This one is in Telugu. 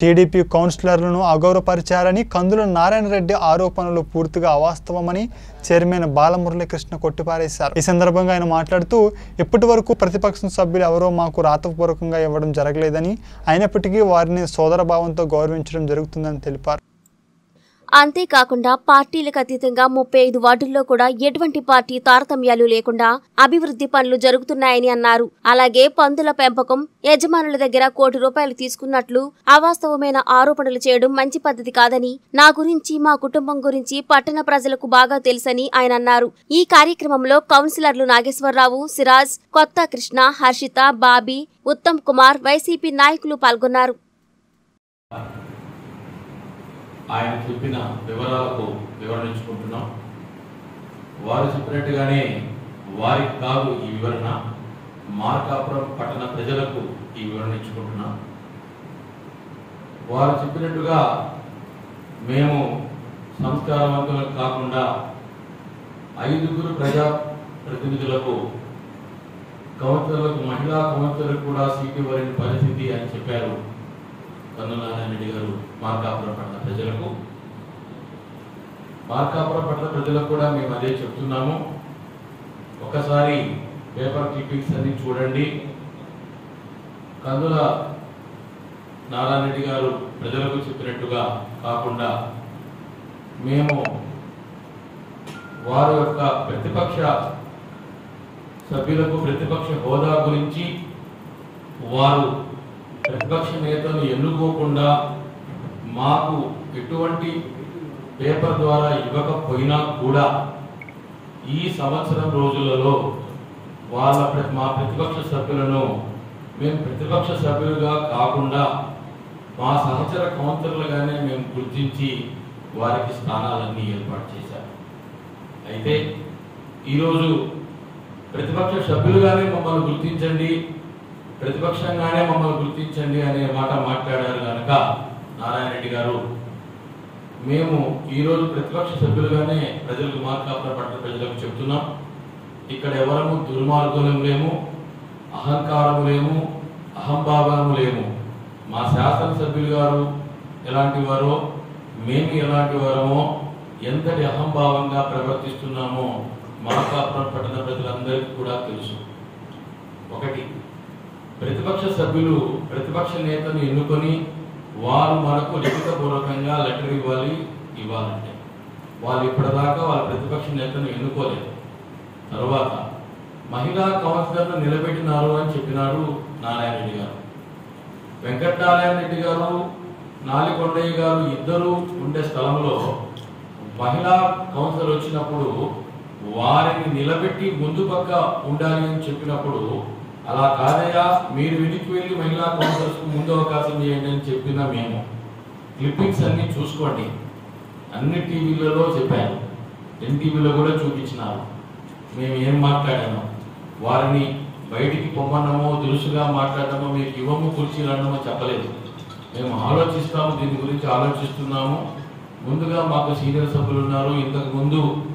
టీడీపీ కౌన్సిలర్లను అగౌరవపరిచారని కందుల నారాయణ రెడ్డి ఆరోపణలు పూర్తిగా అవాస్తవమని చైర్మన్ బాలమురళీకృష్ణ కొట్టిపారేశారు ఈ సందర్భంగా ఆయన మాట్లాడుతూ ఇప్పటి వరకు ప్రతిపక్ష సభ్యులు ఎవరో మాకు రాతపూర్వకంగా ఇవ్వడం జరగలేదని అయినప్పటికీ వారిని సోదరభావంతో గౌరవించడం జరుగుతుందని తెలిపారు అంతేకాకుండా పార్టీలకు అతీతంగా ముప్పై ఐదు వార్డుల్లో కూడా ఎటువంటి పార్టీ తారతమ్యాలు లేకుండా అభివృద్ధి పనులు జరుగుతున్నాయని అన్నారు అలాగే పందుల పెంపకం యజమానుల దగ్గర కోటి రూపాయలు తీసుకున్నట్లు అవాస్తవమైన ఆరోపణలు చేయడం మంచి పద్ధతి కాదని నా గురించి మా కుటుంబం గురించి పట్టణ ప్రజలకు బాగా తెలుసని ఆయన అన్నారు ఈ కార్యక్రమంలో కౌన్సిలర్లు నాగేశ్వరరావు సిరాజ్ కొత్త కృష్ణ హర్షిత బాబీ ఉత్తమ్ కుమార్ వైసీపీ నాయకులు పాల్గొన్నారు ఆయన చెప్పిన వివరాలకు వివరణించుకుంటున్నాం వారు చెప్పినట్టుగానే వారికి కాదు ఈ వివరణ మార్కాపురం పట్టణ ప్రజలకు ఈ వివరణ ఇచ్చుకుంటున్నాం వారు చెప్పినట్టుగా మేము సంస్కారవంతులకు కాకుండా ఐదుగురు ప్రజా ప్రతినిధులకు కౌన్సిలర్లకు మహిళా కౌన్సిలర్లకు కూడా సీటు ఇవ్వలేని పరిస్థితి అని చెప్పారు కన్నునారాయణ రెడ్డి గారు మార్కాపురం పట్టణ ప్రజలకు మార్కాపురం పట్టణ ప్రజలకు కూడా మేము అదే చెప్తున్నాము ఒకసారి పేపర్ క్లిప్పింగ్స్ అన్ని చూడండి కందుల నారాయణ రెడ్డి గారు ప్రజలకు చెప్పినట్టుగా కాకుండా మేము వారి యొక్క ప్రతిపక్ష సభ్యులకు ప్రతిపక్ష హోదా గురించి వారు ప్రతిపక్ష నేతను ఎన్నుకోకుండా మాకు ఎటువంటి పేపర్ ద్వారా ఇవ్వకపోయినా కూడా ఈ సంవత్సరం రోజులలో వాళ్ళ ప్ర- మా ప్రతిపక్ష సభ్యులను మేము ప్రతిపక్ష సభ్యులుగా కాకుండా మా సహచర కౌన్సిలర్లుగానే మేము గుర్తించి వారికి స్థానాలన్నీ ఏర్పాటు చేశారు అయితే ఈరోజు ప్రతిపక్ష సభ్యులుగానే మమ్మల్ని గుర్తించండి ప్రతిపక్షంగానే మమ్మల్ని గుర్తించండి అనే మాట మాట్లాడారు కనుక నారాయణ రెడ్డి గారు మేము ఈరోజు ప్రతిపక్ష సభ్యులుగానే ప్రజలకు మార్కాపురం పట్ల ప్రజలకు చెప్తున్నాం ఇక్కడ ఎవరము దుర్మార్గులం లేము అహంకారము లేము అహంభావము లేము మా శాసనసభ్యులు గారు ఎలాంటి వారో మేము ఎలాంటి వారమో ఎంతటి అహంభావంగా ప్రవర్తిస్తున్నామో మార్కాపురం పట్టణ ప్రజలందరికీ కూడా తెలుసు ఒకటి ప్రతిపక్ష సభ్యులు ప్రతిపక్ష నేతను ఎన్నుకొని వారు మనకు లిఖితపూర్వకంగా లెటర్ ఇవ్వాలి ఇవ్వాలంటే వాళ్ళు ఇప్పటిదాకా వాళ్ళ ప్రతిపక్ష నేతను ఎన్నుకోలేదు తర్వాత మహిళా కౌన్సిలర్ను నిలబెట్టినారు అని చెప్పినారు నారాయణ రెడ్డి గారు వెంకటనారాయణ రెడ్డి గారు నాలికొండయ్య గారు ఇద్దరు ఉండే స్థలంలో మహిళా కౌన్సిలర్ వచ్చినప్పుడు వారిని నిలబెట్టి ముందు పక్క ఉండాలి అని చెప్పినప్పుడు అలా కాదయ్యా మీరు వెనక్కి వెళ్ళి మహిళా కౌన్సిలర్స్ కు ముందు అవకాశం చేయండి అని చెప్పిన మేము క్లిప్పింగ్స్ అన్ని చూసుకోండి అన్ని టీవీలలో చెప్పాను ఎన్టీవీలో కూడా చూపించినారు మేము ఏం మాట్లాడామో వారిని బయటికి పొమ్మన్నామో దురుసుగా మాట్లాడమో మీకు ఇవ్వము కుర్చీలు అనమో చెప్పలేదు మేము ఆలోచిస్తాము దీని గురించి ఆలోచిస్తున్నాము ముందుగా మాకు సీనియర్ సభ్యులు ఉన్నారు ఇంతకు ముందు